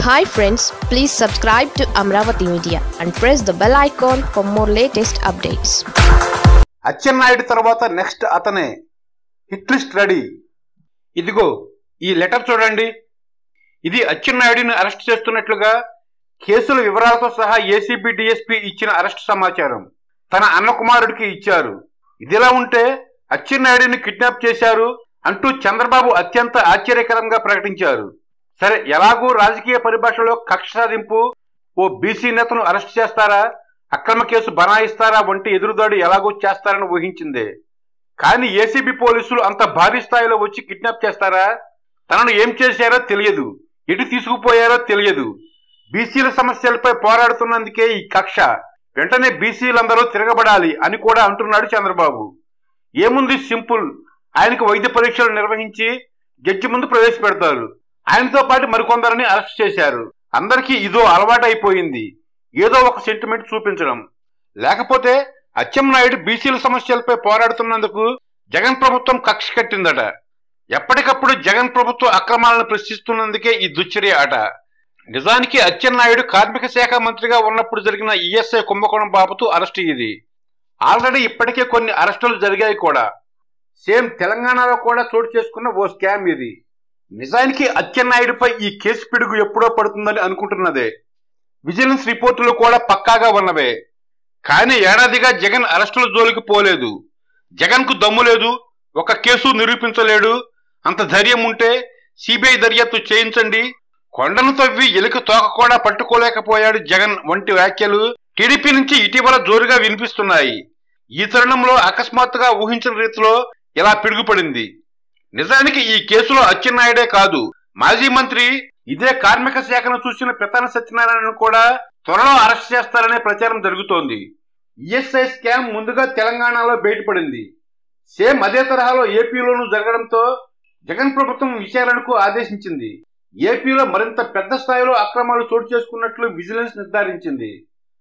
hi friends please subscribe to Amaravati media and press the bell icon for more latest updates Atchannaidu తర్వాత next అతనే hit list ready ఇదిగో ఈ letter చూడండి ఇది అచ్చెన్నాయుడిని arrest చేస్తున్నట్లుగా కేసుల వివరాలతో సహా ఏసీబీ డిఎస్పీ ఇచ్చిన అరెస్ట్ సమాచారం తన అన్న కుమారుడికి ఇచ్చారు ఇదిలా ఉంటే అచ్చెన్నాయుడిని కిడ్నాప్ చేశారు అంటూ చంద్రబాబు అత్యంత ఆశ్చర్యకరంగా ప్రకటించారు సరే ఎలాగూ రాజకీయ పరిభాషలో కక్ష సాధింపు ఓ బీసీ నేతను అరెస్ట్ చేస్తారా అక్రమ కేసు బనాయిస్తారా వంటి ఎదురుదాడి ఎలాగో చేస్తారని ఊహించిందే కానీ ఏసీబీ పోలీసులు అంత భారీ స్థాయిలో వచ్చి కిడ్నాప్ చేస్తారా తనను ఏం చేశారో తెలియదు ఎటు తీసుకుపోయారో తెలియదు బీసీల సమస్యలపై పోరాడుతున్నందుకే ఈ కక్ష వెంటనే బీసీలందరూ తిరగబడాలి అని కూడా అంటున్నాడు చంద్రబాబు ఏముంది సింపుల్ ఆయనకు వైద్య పరీక్షలు నిర్వహించి జడ్జి ముందు ప్రవేశపెడతారు ఆయనతో పాటు మరికొందరిని అరెస్ట్ చేశారు అందరికీ ఇదో అలవాటైపోయింది ఏదో ఒక సెంటిమెంట్ చూపించడం లేకపోతే అచ్చెన్నాయుడు బీసీల సమస్యలపై పోరాడుతున్నందుకు జగన్ ప్రభుత్వం కక్ష కట్టిందట ఎప్పటికప్పుడు జగన్ ప్రభుత్వ అక్రమాలను ప్రశ్నిస్తున్నందుకే ఈ దుశ్చర్య ఆట నిజానికి అచ్చెన్నాయుడు కార్మిక శాఖ మంత్రిగా ఉన్నప్పుడు జరిగిన ఈఎస్ఐ కుంభకోణం బాబుతూ అరెస్ట్ ఇది ఆల్రెడీ ఇప్పటికే కొన్ని అరెస్టులు జరిగాయి కూడా సేమ్ తెలంగాణలో కూడా చోటు చేసుకున్న ఓ స్కామ్ ఇది నిజానికి అచ్చెన్నాయుడుపై ఈ కేసు పిడుగు ఎప్పుడో పడుతుందని అనుకుంటున్నదే విజిలెన్స్ రిపోర్టులు కూడా పక్కాగా ఉన్నవే కానీ ఏడాదిగా జగన్ అరెస్టుల జోలికి పోలేదు జగన్ కు దమ్ము లేదు ఒక కేసు నిరూపించలేడు అంత ధైర్యం ఉంటే సిబిఐ దర్యాప్తు చేయించండి కొండను తవ్వి ఎలుక తోక కూడా పట్టుకోలేకపోయాడు జగన్ వంటి వ్యాఖ్యలు టీడీపీ నుంచి ఇటీవల జోరుగా వినిపిస్తున్నాయి ఈ తరుణంలో అకస్మాత్తుగా ఊహించిన రీతిలో ఇలా పిడుగుపడింది నిజానికి ఈ కేసులో అచ్చెన్నాయుడే కాదు మాజీ మంత్రి ఇదే కార్మిక శాఖను చూసిన పితన సత్యనారాయణను కూడా త్వరలో అరెస్ట్ చేస్తారనే ప్రచారం జరుగుతోంది ఈఎస్ఐ స్కామ్ ముందుగా తెలంగాణలో బయటపడింది సేమ్ అదే తరహాలో ఏపీలోనూ జరగడంతో జగన్ ప్రభుత్వం విచారణకు ఆదేశించింది ఏపీలో మరింత పెద్ద స్థాయిలో అక్రమాలు చోటు చేసుకున్నట్లు విజిలెన్స్ నిర్ధారించింది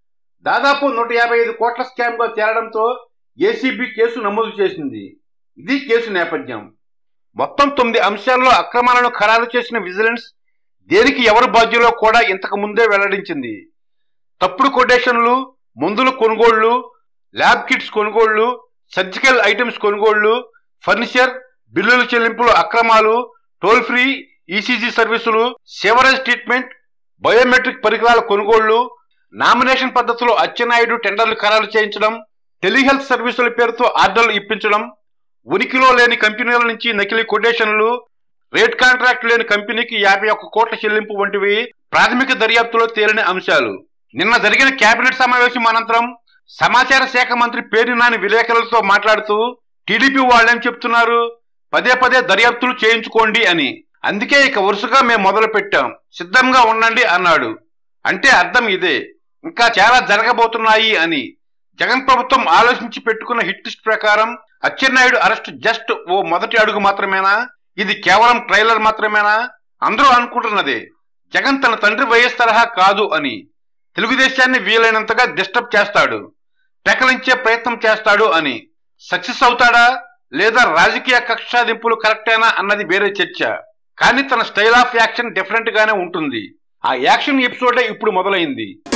దాదాపు నూట యాభై ఐదు కోట్ల స్కామ్ గా తేలడంతో ఏసీబీ కేసు నమోదు చేసింది ఇది కేసు నేపథ్యం మొత్తం తొమ్మిది అంశాల్లో అక్రమాలను ఖరారు చేసిన విజిలెన్స్ దేనికి ఎవరు బాధ్యులో కూడా ఇంతకు ముందే వెల్లడించింది తప్పుడు కొటేషన్లు మందుల కొనుగోళ్లు ల్యాబ్ కిట్స్ కొనుగోళ్లు సర్జికల్ ఐటమ్స్ కొనుగోళ్లు ఫర్నిచర్ బిల్లుల చెల్లింపులు అక్రమాలు టోల్ ఫ్రీ ఈసీజీ సర్వీసులు సివరేజ్ ట్రీట్మెంట్ బయోమెట్రిక్ పరికరాల కొనుగోళ్లు నామినేషన్ పద్ధతిలో అచ్చెన్నాయుడు టెండర్లు ఖరారు చేయించడం టెలిహెల్త్ సర్వీసుల పేరుతో ఆర్డర్లు ఇప్పించడం ఉనికిలో లేని కంపెనీల నుంచి నకిలీ కొటేషన్లు రేట్ కాంట్రాక్ట్ లేని కంపెనీకి యాభై ఒక్క కోట్ల చెల్లింపు వంటివి ప్రాథమిక దర్యాప్తులో తేలిన అంశాలు నిన్న జరిగిన కేబినెట్ సమావేశం అనంతరం సమాచార శాఖ మంత్రి పేరు నాని విలేకరులతో మాట్లాడుతూ టీడీపీ వాళ్ళేం చెప్తున్నారు పదే పదే దర్యాప్తులు చేయించుకోండి అని అందుకే ఇక వరుసగా మేము మొదలు పెట్టాం సిద్ధంగా ఉండండి అన్నాడు అంటే అర్థం ఇదే ఇంకా చాలా జరగబోతున్నాయి అని జగన్ ప్రభుత్వం ఆలోచించి పెట్టుకున్న హిట్ లిస్ట్ ప్రకారం అచ్చెన్నాయుడు అరెస్ట్ జస్ట్ ఓ మొదటి అడుగు మాత్రమేనా ఇది కేవలం ట్రైలర్ మాత్రమేనా అందరూ అనుకుంటున్నదే జగన్ తన తండ్రి వైఎస్ తరహా కాదు అని తెలుగుదేశాన్ని వీలైనంతగా డిస్టర్బ్ చేస్తాడు పెకలించే ప్రయత్నం చేస్తాడు అని సక్సెస్ అవుతాడా లేదా రాజకీయ కక్షాదింపులు కరెక్టేనా అన్నది వేరే చర్చ కానీ తన స్టైల్ ఆఫ్ యాక్షన్ డిఫరెంట్ గానే ఉంటుంది ఆ యాక్షన్ ఎపిసోడే ఇప్పుడు మొదలైంది